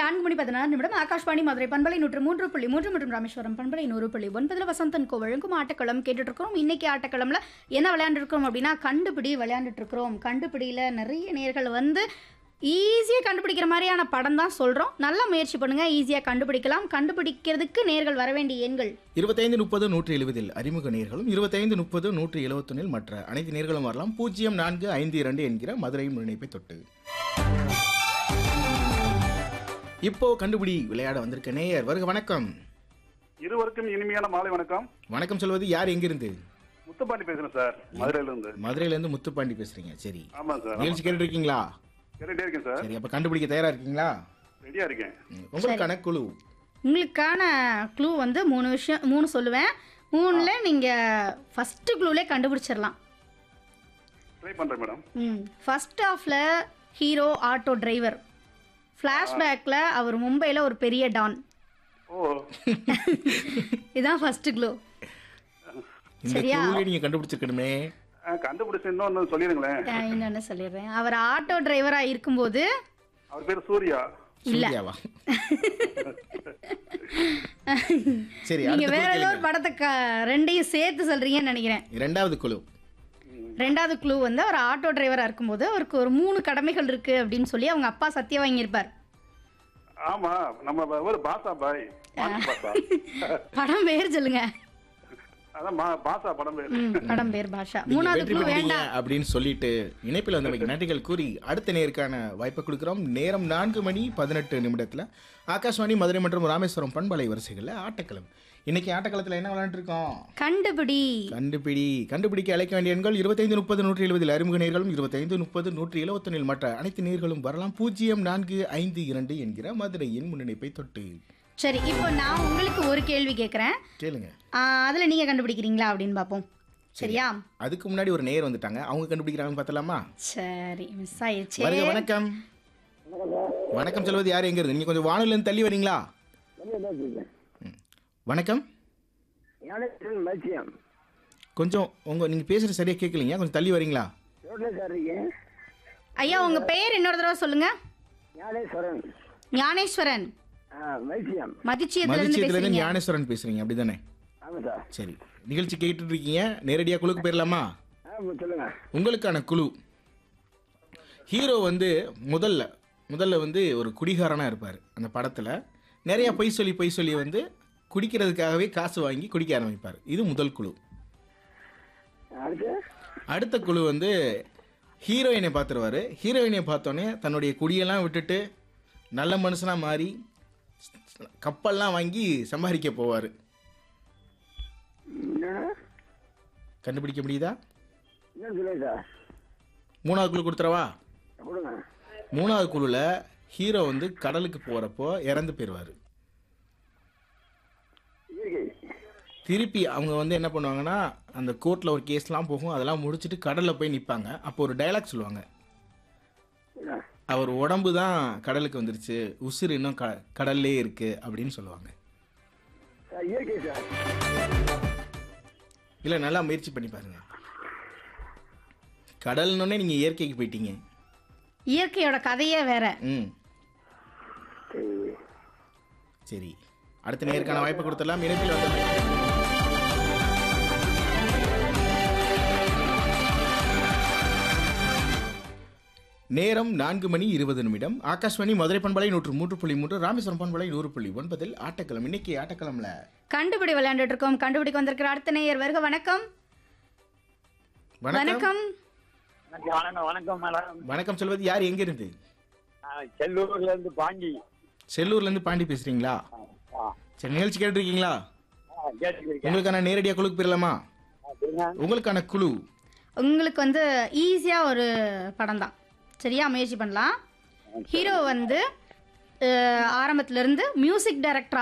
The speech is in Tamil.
நான்கு மணி பதினாறு நிமிடம் ஆகாஷ்வாணி மதுரை பண்பலை நூற்று மூன்று புள்ளி மூன்று மற்றும் ராமேஸ்வரம் பண்பலை நூறு புள்ளி ஒன்பதுல வசந்தன் கோ வழங்கும் ஆட்டக்களம் கேட்டுட்டு இருக்கிறோம் இன்னைக்கு ஆட்டக்களம்ல என்ன விளையாண்டுருக்கோம் அப்படின்னா கண்டுபிடி விளையாண்டுட்டு இருக்கிறோம் கண்டுபிடியில நிறைய நேர்கள் வந்து ஈஸியாக கண்டுபிடிக்கிற மாதிரியான படம் தான் சொல்கிறோம் நல்லா முயற்சி பண்ணுங்க ஈஸியாக கண்டுபிடிக்கலாம் கண்டுபிடிக்கிறதுக்கு நேர்கள் வர வேண்டிய எண்கள் இருபத்தைந்து முப்பது நூற்றி எழுபதில் அறிமுக நேர்களும் இருபத்தைந்து முப்பது நூற்றி எழுபத்தொன்னில் மற்ற அனைத்து நேர்களும் வரலாம் பூஜ்ஜியம் நான்கு ஐந்து இரண்டு என்கிற மதுரை முன்னிணைப்பை தொட்டு இப்போ கண்டுபிடி விளையாட வந்திருக்க நேயர் வருக வணக்கம் இருவருக்கும் இனிமையான மாலை வணக்கம் வணக்கம் சொல்வது யார் எங்கிருந்து முத்துப்பாண்டி பேசுறேன் சார் மதுரையில இருந்து மதுரையில இருந்து முத்துப்பாண்டி பேசுறீங்க சரி ஆமா சார் நிகழ்ச்சி கேட்டு இருக்கீங்களா கேட்டுட்டே இருக்கேன் சார் சரி அப்ப கண்டுபிடிக்க தயாரா இருக்கீங்களா ரெடியா இருக்கேன் ம், உங்களுக்கான குழு உங்களுக்கான க்ளூ வந்து மூணு விஷயம் மூணு சொல்லுவேன் மூணில் நீங்கள் ஃபஸ்ட்டு க்ளூலே கண்டுபிடிச்சிடலாம் ட்ரை பண்றேன் மேடம் ம் ஃபஸ்ட் ஹாஃபில் ஹீரோ ஆட்டோ டிரைவர் ஃப்ளாஷ்பேக்கில் அவர் மும்பையில் ஒரு பெரிய டான் ஓ இதுதான் ஃபஸ்ட்டு க்ளூ இந்த சரியா? குழுவை நீங்க கண்டுபிடிச்சிருக்கணுமே அஹ், கண்டுபிடிச்சு இன்னொன்னு சொல்லிடுங்களேன் இன்னொன்று சொல்லிடுறேன் அவர் ஆட்டோ டிரைவராக இருக்கும்போது அவர் பேர் சூர்யா இல்ல. சூர்யாவா சரி நீங்கள் அடுத்த வேற குழு ஏதோ ஒரு கேளுங்க. படத்தை க ரெண்டையும் சேர்த்து சொல்கிறீங்கன்னு நினைக்கிறேன் இரண்டாவது குழு ரெண்டாவது க்ளூ வந்து அவர் ஆட்டோ டிரைவராக இருக்கும்போது அவருக்கு ஒரு மூணு கடமைகள் இருக்குது அப்படின்னு சொல்லி அவங்க அப்பா சத்தியம் வாங்கியிருப்பார் ஆமா நம்ம ஒரு பாசா பாய் மாசி பாசா படம் பேர் சொல்லுங்க அதான் மா- பாசா படம் பேர் ம், படம் பேர் பாஷா நீங்க மூணாவது வெற்றி க்ளூ பெற்றீங்க வேண்டாம் அப்படின்னு சொல்லிட்டு இணைப்பில் வந்தமைக்கு நன்றிகள் கூறி அடுத்த நேருக்கான வாய்ப்பை கொடுக்குறோம் நேரம் நான்கு மணி பதினெட்டு நிமிடத்தில் ஆகாஷ்வாணி மதுரை மற்றும் ராமேஸ்வரம் பண்பலை வரிசைகளில் ஆட்டக்களம் இன்னைக்கு ஆட்டக்களத்தில் என்ன விளையாண்டுருக்கோம் கண்டுபிடி கண்டுபிடி கண்டுபிடிக்க அழைக்க வேண்டிய எண்கள் இருபத்தைந்து முப்பது நூற்றி எழுபதில் அறிமுக நேர்களும் இருபத்தைந்து முப்பது நூற்றி எழுபத்தொன்னில் மற்ற அனைத்து நேர்களும் வரலாம் பூஜ்ஜியம் நான்கு ஐந்து இரண்டு என்கிற மதுரையின் முன்னிணைப்பை தொட்டு சரி இப்போ நான் உங்களுக்கு ஒரு கேள்வி கேட்குறேன் கேளுங்க அதில் நீங்கள் கண்டுபிடிக்கிறீங்களா அப்படின்னு பார்ப்போம் சரியா அதுக்கு முன்னாடி ஒரு நேர் வந்துட்டாங்க அவங்க கண்டுபிடிக்கிறாங்கன்னு பார்த்தலாமா சரி மிஸ் ஆயிடுச்சு வருக வணக்கம் வணக்கம் சொல்வது யார் எங்க இருந்து நீங்க கொஞ்சம் வானிலிருந்து தள்ளி வரீங்களா ம். வணக்கம் ஞானேஸ்வரன் மதியம் கொஞ்சம் உங்க நீங்க பேசுறது சரியா கேட்கலீங்க கொஞ்சம் தள்ளி வரீங்களா ரோட்ல சார் இருக்கேன் ஐயா உங்கள் பேர் இன்னொரு தடவை சொல்லுங்க ஞானேஸ்வரன் ஞானேஸ்வரன் ஆ மதியம் மதிச்சியத்துலேருந்து மதிச்சியத்துல இருந்து பேசுறீங்க ஞானேஸ்வரன் பேசுறீங்க அப்படிதானே ஆமாம் சார் சரி நிகழ்ச்சி கேட்டுட்டு இருக்கீங்க நேரடியாக குழுக்கு போயிடலாமா ஆ சொல்லுங்க உங்களுக்கான குழு ஹீரோ வந்து முதல்ல முதல்ல வந்து ஒரு குடிகாரனாக இருப்பார் அந்த படத்தில் நிறைய பொய் சொல்லி பொய் சொல்லி வந்து குடிக்கிறதுக்காகவே காசு வாங்கி குடிக்க ஆரம்பிப்பார் இது முதல் குழு அடுத்து அடுத்த குழு வந்து ஹீரோயினை பார்த்துருவாரு ஹீரோயினை பார்த்தோன்னே தன்னுடைய குடியெல்லாம் விட்டுட்டு நல்ல மனுஷனாக மாறி கப்பல்லாம் வாங்கி சம்பாதிக்க போவார் என்னண்ணா கண்டுபிடிக்க முடியுதா இன்னும் சொல்லுங்க சார் மூணாவது குழு கொடுத்துறவா கொடுங்க மூணாவது குழுவில் ஹீரோ வந்து கடலுக்கு போகிறப்போ இறந்து போயிடுவார் இயற்கை திருப்பி அவங்க வந்து என்ன பண்ணுவாங்கன்னா அந்த கோர்ட்டில் ஒரு கேஸ்லாம் போகும் அதெல்லாம் முடிச்சுட்டு கடலில் போய் நிற்பாங்க அப்போ ஒரு டைலாக் சொல்லுவாங்க என்ன அவர் உடம்பு தான் கடலுக்கு வந்துருச்சு உசுறு இன்னும் க கடல்லே இருக்கு அப்படின்னு சொல்லுவாங்க சார் இயற்கை சார் இல்லை நல்லா முயற்சி பண்ணி பாருங்க கடல்னோடனே நீங்கள் இயற்கைக்கு போயிட்டீங்க இயற்கையோட கதையே வேற ம் சரி சரி அடுத்த நேருக்கான வாய்ப்பு கொடுத்துடலாம் இணைப்பில் வந்து நேரம் நான்கு மணி இருபது நிமிடம் ஆகாஷ்வாணி மதுரை பண்பலை நூற்று மூன்று புள்ளி மூன்று ராமேஸ்வரம் பண்பலை நூறு புள்ளி ஒன்பதில் ஆட்டக்களம் இன்னைக்கு ஆட்டக்களம்ல கண்டுபிடி விளையாண்டுட்டு இருக்கோம் கண்டுபிடிக்க வந்திருக்கிற அடுத்த நேயர் வருக வணக்கம் வணக்கம் வணக்கம் வணக்கம் வணக்கம் மேடம் வணக்கம் சொல்வது யார் எங்க இருந்து செல்லூர்ல இருந்து பாண்டி செல்லூர்ல இருந்து பாண்டி பேசுறீங்களா சரி நிகழ்ச்சி கேட்டிருக்கீங்களா கேட்டுருக்கேன் உங்களுக்கான நேரடியாக குழுக்கு போயிடலாமா உங்களுக்கான குழு உங்களுக்கு வந்து ஈஸியாக ஒரு படம் தான் சரியா முயற்சி பண்ணலாம் ஹீரோ வந்து ஆரம்பத்துல இருந்து மியூசிக் டைரக்டர்